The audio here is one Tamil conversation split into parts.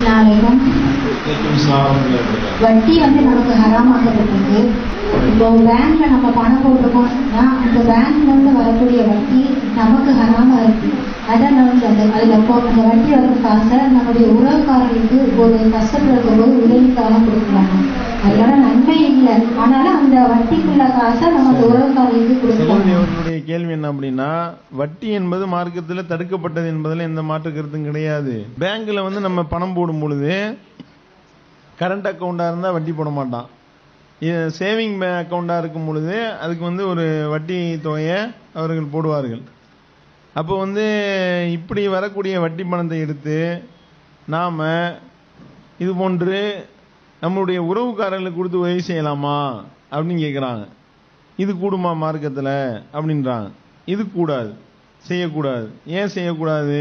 நாளைக்கும் வலைக்கும் அஸ்ஸலாம் வரஹ்மத்துல்லாஹி வபரகாத்துஹு. வட்டி வந்து நமக்கு ஹராமாக்கப்பட்டிருக்கு இப்போ பேங்க்ல நம்ம பணம் போட்டிருக்கோம்னா அந்த பேங்க்ல இருந்து வரக்கூடிய வட்டி நமக்கு ஹராமா இருக்கு அதான் வந்து அந்த அதுல போ அந்த வட்டி வர காசை நம்முடைய உறவுக்காரர்களுக்கு ஒரு கஷ்டத்துல இருக்கும்போது உதவிக்காக கொடுக்கலாம் அதனால நன்மை இல்லை ஆனாலும் அந்த வட்டிக்குள்ள காசை நம்ம அந்த உறவுக்காரர்களுக்கு சகோதரி கொடுக்கலாம் அவர்களுடைய கேள்வி என்ன அப்படின்னா வட்டி என்பது மார்க்கத்தில் தடுக்கப்பட்டது என்பதில் எந்த மாற்று கருத்தும் கிடையாது பேங்க்ல வந்து நம்ம பணம் போடும் பொழுது கரண்ட் அக்கௌண்டா இருந்தா வட்டி போட மாட்டான் சேவிங் அக்கௌண்டா இருக்கும் பொழுது அதுக்கு வந்து ஒரு வட்டி தொகையை அவர்கள் போடுவார்கள் அப்போ வந்து இப்படி வரக்கூடிய வட்டி பணத்தை எடுத்து நாம இது போன்று நம்மளுடைய உறவுக்காரர்களுக்கு கொடுத்து உதவி செய்யலாமா அப்படின்னு கேட்குறாங்க இது கூடுமா மார்க்கத்தில் அப்படின்றாங்க இது கூடாது செய்யக்கூடாது ஏன் செய்யக்கூடாது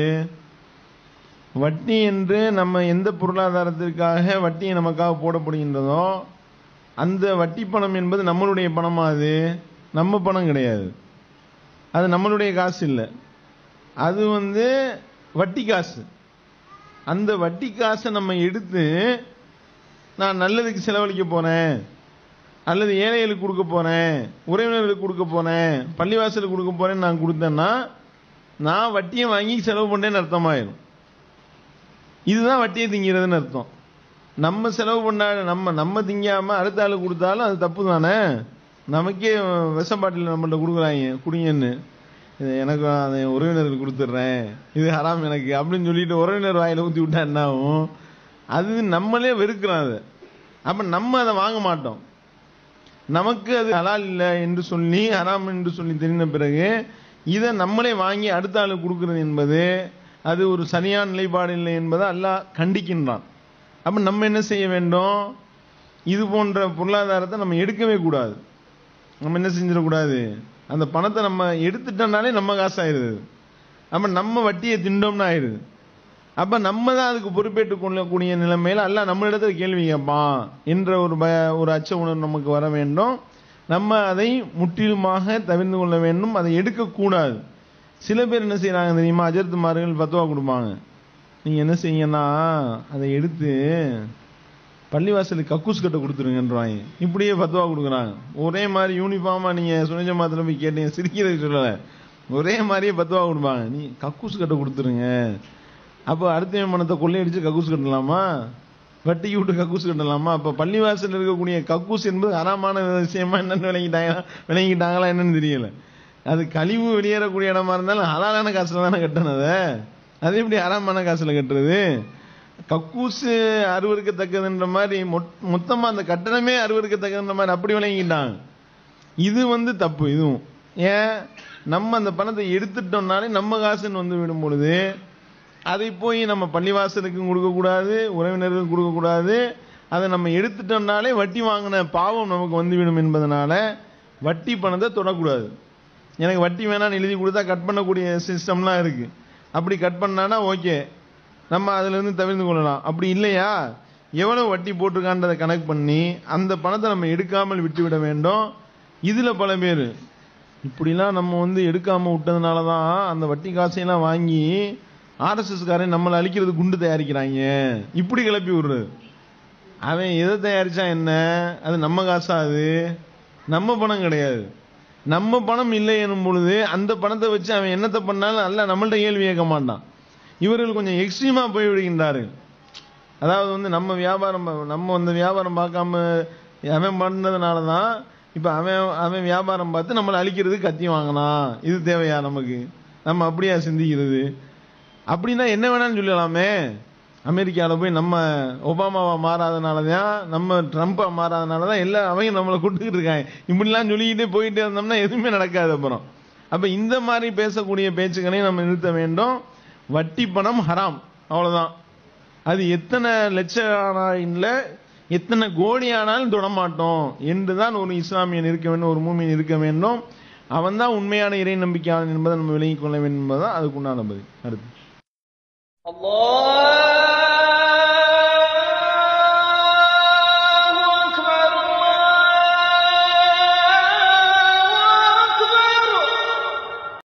வட்டி என்று நம்ம எந்த பொருளாதாரத்திற்காக வட்டியை நமக்காக போடப்படுகின்றதோ அந்த வட்டி பணம் என்பது நம்மளுடைய பணமா அது நம்ம பணம் கிடையாது அது நம்மளுடைய காசு இல்லை அது வந்து வட்டி காசு அந்த வட்டி காசை நம்ம எடுத்து நான் நல்லதுக்கு செலவழிக்க போறேன் அல்லது ஏழைகளுக்கு கொடுக்க போறேன் உறவினர்களுக்கு கொடுக்க போறேன் பள்ளிவாசலுக்கு கொடுக்க போறேன்னு நான் கொடுத்தேன்னா நான் வட்டியை வாங்கி செலவு பண்ணேன்னு அர்த்தமாயிரும் இதுதான் வட்டியை திங்கிறதுன்னு அர்த்தம் நம்ம செலவு பண்ணா நம்ம நம்ம திங்காம அடுத்த ஆளு கொடுத்தாலும் அது தப்பு தானே நமக்கே விஷ பாட்டில் நம்மள்ட்ட கொடுக்குறாங்க குடிங்கன்னு இது எனக்கு அதை உறவினருக்கு கொடுத்துட்றேன் இது ஹராம் எனக்கு அப்படின்னு சொல்லிட்டு உறவினர் வாயில ஊற்றி விட்டா என்ன ஆகும் அது நம்மளே வெறுக்கிறோம் அது அப்ப நம்ம அதை வாங்க மாட்டோம் நமக்கு அது ஹலால் இல்லை என்று சொல்லி ஹராம் என்று சொல்லி தெரிந்த பிறகு இதை நம்மளே வாங்கி அடுத்த ஆளுக்கு கொடுக்கிறது என்பது அது ஒரு சரியான நிலைப்பாடு இல்லை என்பதை அல்லாஹ் கண்டிக்கின்றான் அப்ப நம்ம என்ன செய்ய வேண்டும் இது போன்ற பொருளாதாரத்தை நம்ம எடுக்கவே கூடாது நம்ம என்ன செஞ்சிடக்கூடாது அந்த பணத்தை நம்ம எடுத்துட்டோம்னாலே நம்ம காசாயிருது அப்ப நம்ம வட்டியை திண்டோம்னா ஆயிடுது அப்ப நம்ம தான் அதுக்கு பொறுப்பேற்றுக் கொள்ளக்கூடிய நிலைமையில அல்ல நம்ம இடத்துல கேள்வி கேட்பான் என்ற ஒரு பய ஒரு அச்ச உணர்வு நமக்கு வர வேண்டும் நம்ம அதை முற்றிலுமாக தவிர்த்து கொள்ள வேண்டும் அதை எடுக்கக்கூடாது சில பேர் என்ன செய்யறாங்க தெரியுமா அஜர்த்துமார்கள் பத்துவா கொடுப்பாங்க நீங்க என்ன செய்யுங்கன்னா அதை எடுத்து பள்ளிவாசலுக்கு கக்கூஸ் கட்ட கொடுத்துருங்கன்றாங்க இப்படியே பத்துவா கொடுக்குறாங்க ஒரே மாதிரி யூனிஃபார்மா நீங்க சுனிஜ மாத்திரம் போய் கேட்டீங்க சிரிக்கிறது சொல்லல ஒரே மாதிரியே பத்துவா கொடுப்பாங்க நீ கக்கூஸ் கட்ட கொடுத்துருங்க அப்போ அடுத்த மனத்தை கொள்ளையடிச்சு கக்கூஸ் கட்டலாமா வட்டிக்கு விட்டு கக்கூஸ் கட்டலாமா அப்ப பள்ளிவாசல் இருக்கக்கூடிய கக்கூஸ் என்பது அறமான விஷயமா என்னன்னு விளங்கிட்டாங்க விளங்கிட்டாங்களா என்னன்னு தெரியல அது கழிவு வெளியேறக்கூடிய இடமா இருந்தாலும் ஹலாலான காசுல தானே கட்டணும் அதை அது எப்படி அறமான காசுல கட்டுறது கக்கூசு அருவருக்கத்தக்கதுன்ற மாதிரி மொத்- மொத்தமா அந்த கட்டணமே அருவருக்கத்தக்கதுன்ற மாதிரி அப்படி விளங்கிட்டாங்க இது வந்து தப்பு இதுவும் ஏன் நம்ம அந்த பணத்தை எடுத்துட்டோம்னாலே நம்ம காசுன்னு வந்து விடும் பொழுது அதை போய் நம்ம பள்ளிவாசலுக்கும் கொடுக்கக்கூடாது உறவினருக்கும் கொடுக்கக்கூடாது அதை நம்ம எடுத்துட்டோம்னாலே வட்டி வாங்கின பாவம் நமக்கு வந்துவிடும் என்பதனால வட்டி பணத்தை தொடக்கூடாது எனக்கு வட்டி வேணாம்னு எழுதி கொடுத்தா கட் பண்ணக்கூடிய சிஸ்டம்லாம் இருக்கு அப்படி கட் பண்ணானா ஓகே நம்ம அதுல இருந்து தவிர்த்து கொள்ளலாம் அப்படி இல்லையா எவ்வளவு வட்டி போட்டிருக்கான்றதை கணக்கு பண்ணி அந்த பணத்தை நம்ம எடுக்காமல் விட்டுவிட வேண்டும் இதுல பல பேர் இப்படிலாம் நம்ம வந்து எடுக்காம விட்டதுனால தான் அந்த வட்டி காசையெல்லாம் வாங்கி ஆர்எஸ்எஸ் காரன் நம்மளை அழிக்கிறது குண்டு தயாரிக்கிறாங்க இப்படி கிளப்பி விடுறது அவன் எதை தயாரிச்சா என்ன அது நம்ம காசா அது நம்ம பணம் கிடையாது நம்ம பணம் இல்லை எனும் பொழுது அந்த பணத்தை வச்சு அவன் என்னத்தை பண்ணாலும் அல்ல நம்மள்ட்ட கேள்வி கேட்க மாட்டான் இவர்கள் கொஞ்சம் எக்ஸ்ட்ரீமா போய் விடுகின்றார்கள் அதாவது வந்து நம்ம வியாபாரம் பா- நம்ம அந்த வியாபாரம் பார்க்காம அவன் பண்ணதுனால தான் இப்ப அவன் அவன் வியாபாரம் பார்த்து நம்மளை அழிக்கிறதுக்கு கத்தி வாங்கினான் இது தேவையா நமக்கு நம்ம அப்படியா சிந்திக்கிறது அப்படின்னா என்ன வேணாலும் சொல்லலாமே அமெரிக்கால போய் நம்ம ஒபாமாவா மாறாதனால தான் நம்ம ட்ரம்ப்பா மாறாதனால தான் எல்லாம் அவங்க நம்மளை கூட்டுக்கிட்டு இருக்காங்க இப்படிலாம் சொல்லிக்கிட்டே போயிட்டே இருந்தோம்னா எதுவுமே நடக்காது அப்புறம் அப்ப இந்த மாதிரி பேசக்கூடிய பேச்சுக்களையும் நம்ம நிறுத்த வேண்டும் வட்டி பணம் ஹராம் அவ்வளவுதான் அது எத்தனை லட்சம் ஆனால எத்தனை கோடி ஆனாலும் தொடமாட்டோம் என்றுதான் ஒரு இஸ்லாமியன் இருக்க வேண்டும் ஒரு மூமியன் இருக்க வேண்டும் அவன் தான் உண்மையான இறை நம்பிக்கையாளன் என்பதை நம்ம விளங்கிக் கொள்ள வேண்டும் என்பதுதான் அதுக்குண்டான பதில் அடுத்து الله